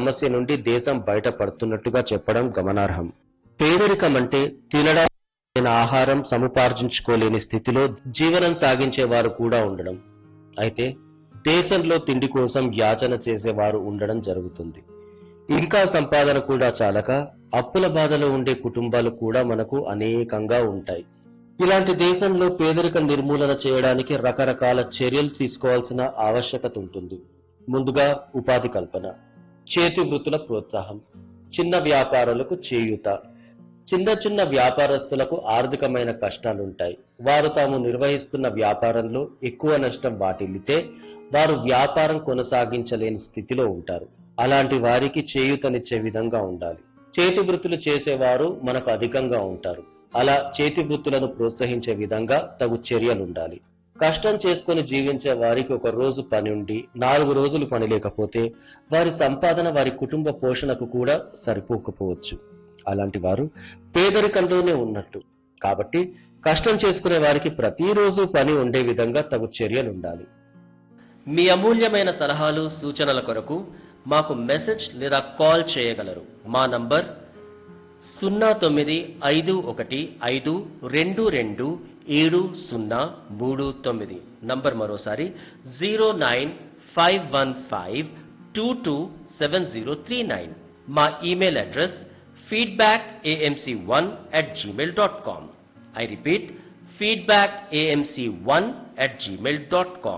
సమస్య నుండి దేశం బయటపడుతున్నట్టుగా చెప్పడం గమనార్హం పేదరికం అంటే తినడానికి ఆహారం సముపార్జించుకోలేని స్థితిలో జీవనం సాగించే వారు కూడా ఉండడం అయితే దేశంలో తిండి కోసం యాచన చేసేవారు ఉండడం జరుగుతుంది ఇంకా సంపాదన కూడా చాలక అప్పుల బాధలో ఉండే కుటుంబాలు కూడా మనకు అనేకంగా ఉంటాయి ఇలాంటి దేశంలో పేదరిక నిర్మూలన చేయడానికి రకరకాల చర్యలు తీసుకోవాల్సిన ఆవశ్యకత ఉంటుంది ముందుగా ఉపాధి కల్పన చేతి వృత్తుల ప్రోత్సాహం చిన్న వ్యాపారులకు చేయూత చిన్న చిన్న వ్యాపారస్తులకు ఆర్థికమైన కష్టాలుంటాయి వారు తాము నిర్వహిస్తున్న వ్యాపారంలో ఎక్కువ నష్టం వాటిల్లితే వారు వ్యాపారం కొనసాగించలేని స్థితిలో ఉంటారు అలాంటి వారికి చేయూతనిచ్చే విధంగా ఉండాలి చేతి వృత్తులు చేసేవారు మనకు అధికంగా ఉంటారు అలా చేతి వృత్తులను ప్రోత్సహించే విధంగా తగు చర్యలుండాలి కష్టం చేసుకుని జీవించే వారికి ఒక రోజు పని ఉండి నాలుగు రోజులు పని లేకపోతే వారి సంపాదన వారి కుటుంబ పోషణకు కూడా సరిపోకపోవచ్చు అలాంటి వారు పేదరికంలోనే ఉన్నట్టు కాబట్టి కష్టం చేసుకునే వారికి ప్రతిరోజు పని ఉండే విధంగా తగు చర్యలుండాలి మీ అమూల్యమైన సలహాలు సూచనల కొరకు మాకు మెసేజ్ లేదా కాల్ చేయగలరు మా నంబర్ సున్నా తొమ్మిది ఐదు ఒకటి ఐదు రెండు రెండు ఏడు సున్నా మూడు తొమ్మిది నంబర్ మరోసారి zero nine five one five two two seven zero three nine మా email address feedback AMC one at Gmail dot com I repeat feedback AMC one at Gmail dot com